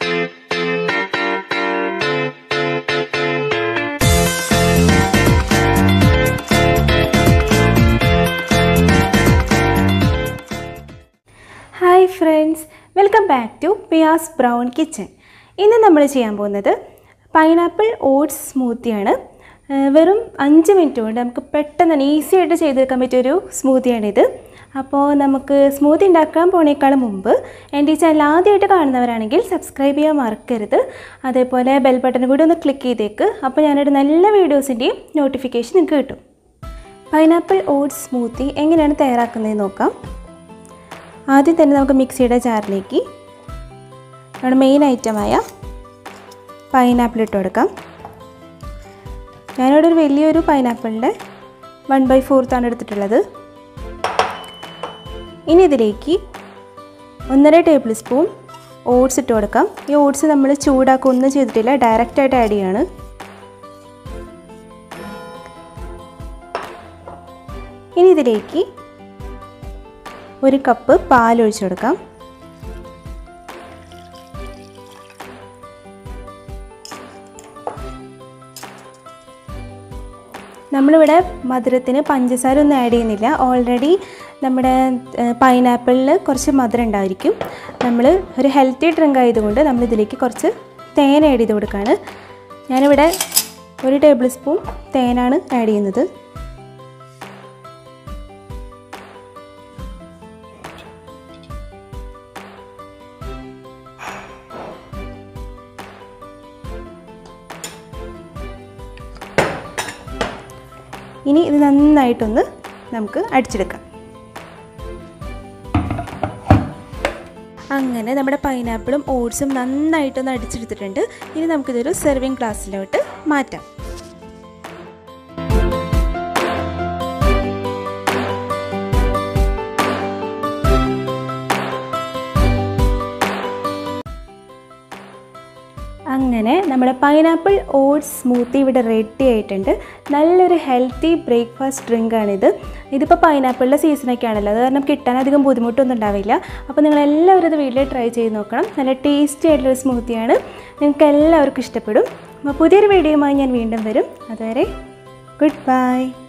hi friends welcome back to Piya's brown kitchen ഇന്ന് നമ്മൾ ചെയ്യാൻ പോകുന്നത് പൈനാപ്പിൾ ഓട്സ് സ്മൂത്തിയാണ് ഏഹ് വെറും അഞ്ച് മിനിറ്റ് കൊണ്ട് നമുക്ക് പെട്ടെന്ന് തന്നെ ഈസി ആയിട്ട് ചെയ്തെടുക്കാൻ പറ്റിയൊരു സ്മൂത്തിയാണിത് അപ്പോൾ നമുക്ക് സ്മൂത്തി ഉണ്ടാക്കാൻ പോണേക്കാളും മുമ്പ് എൻ്റെ ഈ ചാനൽ ആദ്യമായിട്ട് കാണുന്നവരാണെങ്കിൽ സബ്സ്ക്രൈബ് ചെയ്യാൻ മറക്കരുത് അതേപോലെ ബെൽ ബട്ടൺ കൂടി ഒന്ന് ക്ലിക്ക് ചെയ്തേക്ക് അപ്പോൾ ഞാനിവിടെ നല്ല വീഡിയോസിൻ്റെയും നോട്ടിഫിക്കേഷൻ നിങ്ങൾക്ക് കിട്ടും പൈനാപ്പിൾ ഓട്സ് സ്മൂത്തി എങ്ങനെയാണ് തയ്യാറാക്കുന്നതെന്ന് നോക്കാം ആദ്യം തന്നെ നമുക്ക് മിക്സിയുടെ ജാറിലേക്ക് നമ്മുടെ മെയിൻ ഐറ്റമായ പൈനാപ്പിൾ ഇട്ട് കൊടുക്കാം ഞാനിവിടെ ഒരു വലിയൊരു പൈനാപ്പിളിൻ്റെ വൺ ബൈ ഫോർത്താണ് എടുത്തിട്ടുള്ളത് ഇനി ഇതിലേക്ക് ഒന്നര ടേബിൾ സ്പൂൺ ഓട്സ് ഇട്ട് കൊടുക്കാം ഈ ഓട്സ് നമ്മൾ ചൂടാക്കൊന്നും ചെയ്തിട്ടില്ല ഡയറക്റ്റായിട്ട് ആഡ് ചെയ്യാണ് ഇനി ഇതിലേക്ക് ഒരു കപ്പ് പാൽ ഒഴിച്ചു കൊടുക്കാം നമ്മളിവിടെ മധുരത്തിന് പഞ്ചസാര ഒന്നും ആഡ് ചെയ്യുന്നില്ല ഓൾറെഡി നമ്മുടെ പൈനാപ്പിളിൽ കുറച്ച് മധുരം ഉണ്ടായിരിക്കും നമ്മൾ ഒരു ഹെൽത്തി ഡ്രിങ്ക് ആയതുകൊണ്ട് നമ്മൾ ഇതിലേക്ക് കുറച്ച് തേൻ ആഡ് ചെയ്ത് കൊടുക്കുകയാണ് ഞാനിവിടെ ഒരു ടേബിൾ സ്പൂൺ തേനാണ് ആഡ് ചെയ്യുന്നത് ഇനി ഇത് നന്നായിട്ടൊന്ന് നമുക്ക് അടിച്ചെടുക്കാം അങ്ങനെ നമ്മുടെ പൈനാപ്പിളും ഓട്സും നന്നായിട്ടൊന്ന് അടിച്ചെടുത്തിട്ടുണ്ട് ഇനി നമുക്കിതൊരു സെർവിങ് ഗ്ലാസ്സിലോട്ട് മാറ്റാം അങ്ങനെ നമ്മുടെ പൈനാപ്പിൾ ഓട്സ് സ്മൂത്തി ഇവിടെ റെഡി ആയിട്ടുണ്ട് നല്ലൊരു ഹെൽത്തി ബ്രേക്ക്ഫാസ്റ്റ് ഡ്രിങ്കാണിത് ഇതിപ്പോൾ പൈനാപ്പിളിൻ്റെ സീസണൊക്കെ ആണല്ലോ അത് കാരണം കിട്ടാൻ അധികം ബുദ്ധിമുട്ടൊന്നും ഉണ്ടാവില്ല അപ്പോൾ നിങ്ങൾ എല്ലാവരും ഇത് വീട്ടിൽ ട്രൈ ചെയ്ത് നോക്കണം നല്ല ടേസ്റ്റി ആയിട്ടുള്ളൊരു സ്മൂത്തിയാണ് നിങ്ങൾക്ക് എല്ലാവർക്കും ഇഷ്ടപ്പെടും അപ്പോൾ പുതിയൊരു വീഡിയോയുമായി ഞാൻ വീണ്ടും വരും അതുവരെ ഗുഡ് ബൈ